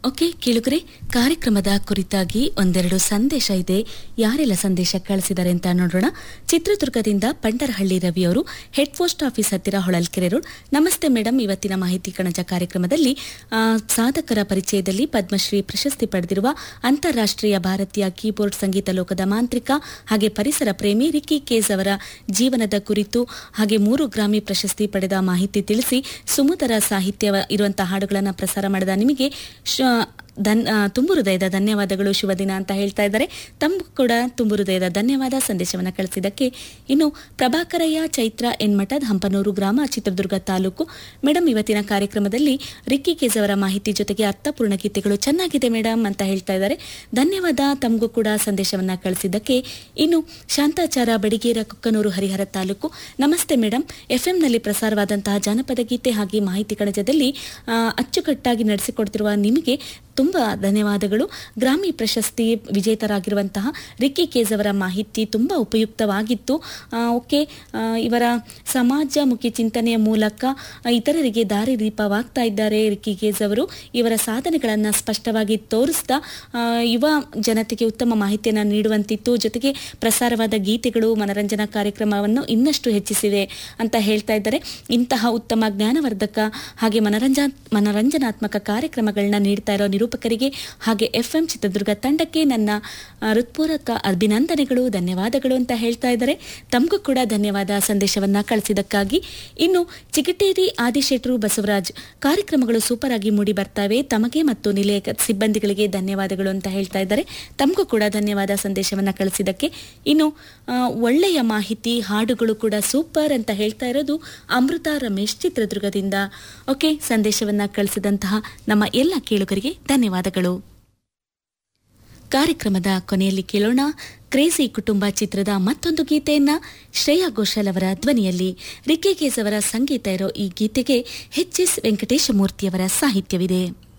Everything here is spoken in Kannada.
ಓಕೆ ಕೇಳುಗರೆ ಕಾರ್ಯಕ್ರಮದ ಕುರಿತಾಗಿ ಒಂದೆರಡು ಸಂದೇಶ ಇದೆ ಯಾರೆಲ್ಲ ಸಂದೇಶ ಕಳಿಸಿದ್ದಾರೆ ಅಂತ ನೋಡೋಣ ಚಿತ್ರದುರ್ಗದಿಂದ ಪಂಡರಹಳ್ಳಿ ರವಿ ಅವರು ಹೆಡ್ ಪೋಸ್ಟ್ ಆಫೀಸ್ ಹತ್ತಿರ ಹೊಳಲ್ಕೆರೆ ರೋಡ್ ನಮಸ್ತೆ ಮೇಡಮ್ ಇವತ್ತಿನ ಮಾಹಿತಿ ಕಣಜ ಕಾರ್ಯಕ್ರಮದಲ್ಲಿ ಆ, ಸಾಧಕರ ಪರಿಚಯದಲ್ಲಿ ಪದ್ಮಶ್ರೀ ಪ್ರಶಸ್ತಿ ಪಡೆದಿರುವ ಅಂತಾರಾಷ್ಟ್ರೀಯ ಭಾರತೀಯ ಕೀಬೋರ್ಡ್ ಸಂಗೀತ ಲೋಕದ ಮಾಂತ್ರಿಕ ಹಾಗೆ ಪರಿಸರ ಪ್ರೇಮಿ ರಿಕ್ಕಿ ಕೇಸ್ ಅವರ ಜೀವನದ ಕುರಿತು ಹಾಗೆ ಮೂರು ಗ್ರಾಮಿ ಪ್ರಶಸ್ತಿ ಪಡೆದ ಮಾಹಿತಿ ತಿಳಿಸಿ ಸುಮಧುರ ಸಾಹಿತ್ಯ ಇರುವಂತಹ ಹಾಡುಗಳನ್ನು ಪ್ರಸಾರ ಮಾಡಿದ ನಿಮಗೆ ಶ- ಧನ್ ಆ, ತುಂಬು ಹೃದಯದ ಧನ್ಯವಾದಗಳು ಶುಭ ದಿನ ಅಂತ ಹೇಳ್ತಾ ಇದ್ದಾರೆ ತಮಗೂ ಕೂಡ ತುಂಬು ಹೃದಯದ ಧನ್ಯವಾದ ಸಂದೇಶವನ್ನು ಕಳಿಸಿದ್ದಕ್ಕೆ ಇನ್ನು ಪ್ರಭಾಕರಯ್ಯ ಚೈತ್ರ ಎನ್ಮಠದ್ ಹಂಪನೂರು ಗ್ರಾಮ ಚಿತ್ರದುರ್ಗ ತಾಲೂಕು ಮೇಡಮ್ ಇವತ್ತಿನ ಕಾರ್ಯಕ್ರಮದಲ್ಲಿ ರಿಕ್ಕಿ ಕೇಸ್ ಅವರ ಮಾಹಿತಿ ಜೊತೆಗೆ ಅರ್ಥಪೂರ್ಣ ಗೀತೆಗಳು ಚೆನ್ನಾಗಿದೆ ಮೇಡಮ್ ಅಂತ ಹೇಳ್ತಾ ಇದ್ದಾರೆ ಧನ್ಯವಾದ ತಮಗೂ ಕೂಡ ಸಂದೇಶವನ್ನ ಕಳಿಸಿದ್ದಕ್ಕೆ ಇನ್ನು ಶಾಂತಾಚಾರ ಬಡಿಗೇರ ಕುಕ್ಕನೂರು ಹರಿಹರ ತಾಲೂಕು ನಮಸ್ತೆ ಮೇಡಮ್ ಎಫ್ಎಂನಲ್ಲಿ ಪ್ರಸಾರವಾದಂತಹ ಜಾನಪದ ಗೀತೆ ಹಾಗೆ ಮಾಹಿತಿ ಕಣಜದಲ್ಲಿ ಆ, ಅಚ್ಚುಕಟ್ಟಾಗಿ ನಡೆಸಿಕೊಡ್ತಿರುವ ನಿಮಗೆ ತುಂಬಾ ಧನ್ಯವಾದಗಳು ಗ್ರಾಮಿ ಪ್ರಶಸ್ತಿ ವಿಜೇತರಾಗಿರುವಂತಹ ರಿಕ್ಕಿ ಕೇಸ್ ಅವರ ಮಾಹಿತಿ ತುಂಬಾ ಉಪಯುಕ್ತವಾಗಿತ್ತು ಆ, ಓಕೆ ಆ, ಇವರ ಸಮಾಜಮುಖಿ ಚಿಂತನೆಯ ಮೂಲಕ ಆ, ಇತರರಿಗೆ ದಾರಿದೀಪವಾಗ್ತಾ ಇದ್ದಾರೆ ರಿಕ್ಕಿ ಕೇಸ್ ಅವರು ಇವರ ಸಾಧನೆಗಳನ್ನು ಸ್ಪಷ್ಟವಾಗಿ ತೋರಿಸ್ತಾ ಆ, ಯುವ ಜನತೆಗೆ ಉತ್ತಮ ಮಾಹಿತಿಯನ್ನು ನೀಡುವಂತಿತ್ತು ಜೊತೆಗೆ ಪ್ರಸಾರವಾದ ಗೀತೆಗಳು ಮನರಂಜನಾ ಕಾರ್ಯಕ್ರಮವನ್ನು ಇನ್ನಷ್ಟು ಹೆಚ್ಚಿಸಿವೆ ಅಂತ ಹೇಳ್ತಾ ಇದ್ದಾರೆ ಇಂತಹ ಉತ್ತಮ ಜ್ಞಾನವರ್ಧಕ ಹಾಗೆ ಮನರಂಜನಾ ಮನರಂಜನಾತ್ಮಕ ಕಾರ್ಯಕ್ರಮಗಳನ್ನ ನೀಡ್ತಾ ಇರೋ ನಿರೂಪಕರಿಗೆ ಹಾಗೆ ಎಫ್ ಎಂ ಚಿತ್ರದುರ್ಗ ತಂಡಕ್ಕೆ ನನ್ನ ಆ, ಹೃತ್ಪೂರ್ವಕ ಅಭಿನಂದನೆಗಳು ಧನ್ಯವಾದಗಳು ಅಂತ ಹೇಳ್ತಾ ಇದ್ದಾರೆ ತಮಗೂ ಕೂಡ ಧನ್ಯವಾದ ಸಂದೇಶವನ್ನ ಕಳಿಸಿದ್ದಕ್ಕಾಗಿ ಇನ್ನು ಚಿಗಟೇರಿ ಆದಿಶೆಟ್ರು ಬಸವರಾಜ್ ಕಾರ್ಯಕ್ರಮಗಳು ಸೂಪರ್ ಆಗಿ ಮೂಡಿ ಬರ್ತಾವೆ ತಮಗೆ ಮತ್ತು ನಿಲಯ ಸಿಬ್ಬಂದಿಗಳಿಗೆ ಧನ್ಯವಾದಗಳು ಅಂತ ಹೇಳ್ತಾ ಇದ್ದಾರೆ ತಮಗೂ ಕೂಡ ಧನ್ಯವಾದ ಸಂದೇಶವನ್ನ ಕಳಿಸಿದ್ದಕ್ಕೆ ಇನ್ನು ಆ, ಒಳ್ಳೆಯ ಮಾಹಿತಿ ಹಾಡುಗಳು ಕೂಡ ಸೂಪರ್ ಅಂತ ಹೇಳ್ತಾ ಇರೋದು ಅಮೃತ ರಮೇಶ್ ಚಿತ್ರದುರ್ಗದಿಂದ ಓಕೆ ಸಂದೇಶವನ್ನ ಕಳಿಸಿದಂತಹ ನಮ್ಮ ಎಲ್ಲ ಕೇಳುಗರಿಗೆ ಧನ್ಯವಾದಗಳು ಕಾರ್ಯಕ್ರಮದ ಕೊನೆಯಲ್ಲಿ ಕೇಳೋಣ ಕ್ರೇಜಿ ಕುಟುಂಬ ಚಿತ್ರದ ಮತ್ತೊಂದು ಗೀತೆಯನ್ನ ಶ್ರೇಯಾ ಘೋಷಾಲ್ ಅವರ ಧ್ವನಿಯಲ್ಲಿ ರಿಕೆ ಕೇಸ್ ಅವರ ಸಂಗೀತ ಇರೋ ಈ ಗೀತೆಗೆ ಎಚ್ ಎಸ್ ವೆಂಕಟೇಶ ಮೂರ್ತಿಯವರ ಸಾಹಿತ್ಯವಿದೆ